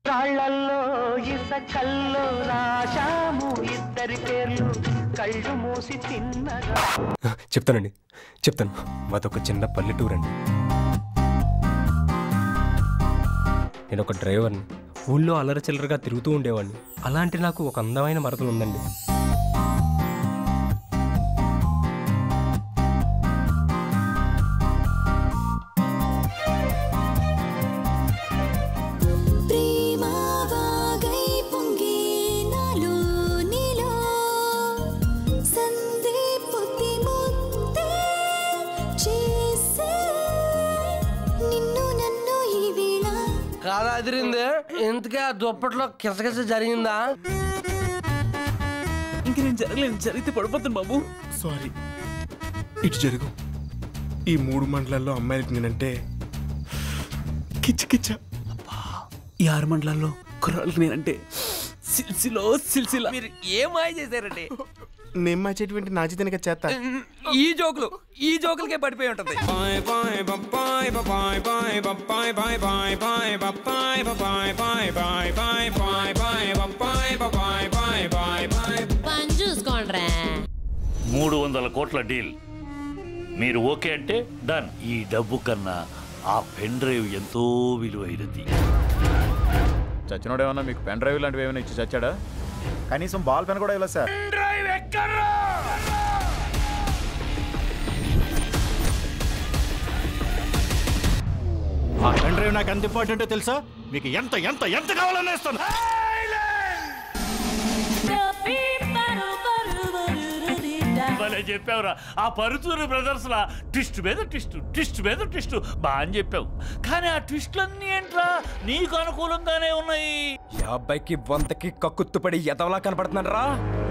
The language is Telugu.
రాళ్లల్లో ఇసకల్లో రాశాము ఇద్దరి పేర్లు కళ్ళు మూసి తిన్నగా చెప్తానండి చెప్తాను మాదొక చిన్న పల్లెటూరు అండి నేను ఒక డ్రైవర్ని ఊళ్ళో అల్లరి చిల్లరగా తిరుగుతూ ఉండేవాడిని అలాంటి నాకు ఒక అందమైన మరదలు ఉందండి ప్రేమ వాగై పొంగే నాలో నీలో సందేపొత్తి ముద్దే చేసే నిన్ను నన్ను ఈ వేళ కాదా అదిరింది ఇంతకే ఆ దుప్పట్లో కిసకిస జరిగిందా ఇంక నేను జరగలేదు జరిగితే పడిపోతాను బాబు సారీ ఇటు జరుగు ఈ మూడు మండలాల్లో అమ్మాయిలకి నేనంటే కిచ్చ కిచ్చ ఈ ఆరు మండలాల్లో కుర్రాళ్ళకి నేనంటే సిల్సిలో సిల్సిలా మీరు ఏం మాయ చేశారండి నేను మార్చేటువంటి నా చేతనిక చేత ఈ జోకులు ఈ జోకులకే పడిపోయి ఉంటుంది పని చూసుకోండ్రా మూడు వందల కోట్ల డీల్ మీరు ఓకే అంటే డన్ ఈ డబ్బు కన్నా ఆ పెన్ డ్రైవ్ ఎంతో విలువైనది చచ్చినోడు ఏమన్నా మీకు పెన్ డ్రైవ్ లాంటివి ఏమైనా ఇచ్చి చచ్చాడా కనీసం బాల్ పెన్ కూడా ఇవ్వలేదు సార్ ఆ పెన్ డ్రైవ్ నాకు ఎంత ఇంపార్టెంటో తెలుసా మీకు ఎంత ఎంత ఎంత కావాలన్నా ఇస్తాను భలే చెప్పావురా ఆ పరుచూరు బ్రదర్స్ లా ట్విస్ట్ మీద ట్విస్ట్ ట్విస్ట్ మీద ట్విస్ట్ బాగా అని చెప్పావు కానీ ఆ ట్విస్ట్లన్నీ ఏంట్రా నీకు అనుకూలంగానే ఉన్నాయి ఈ అబ్బాయికి వంతకి కక్కుత్తుపడి ఎదవలా కనపడుతున్నాడు రా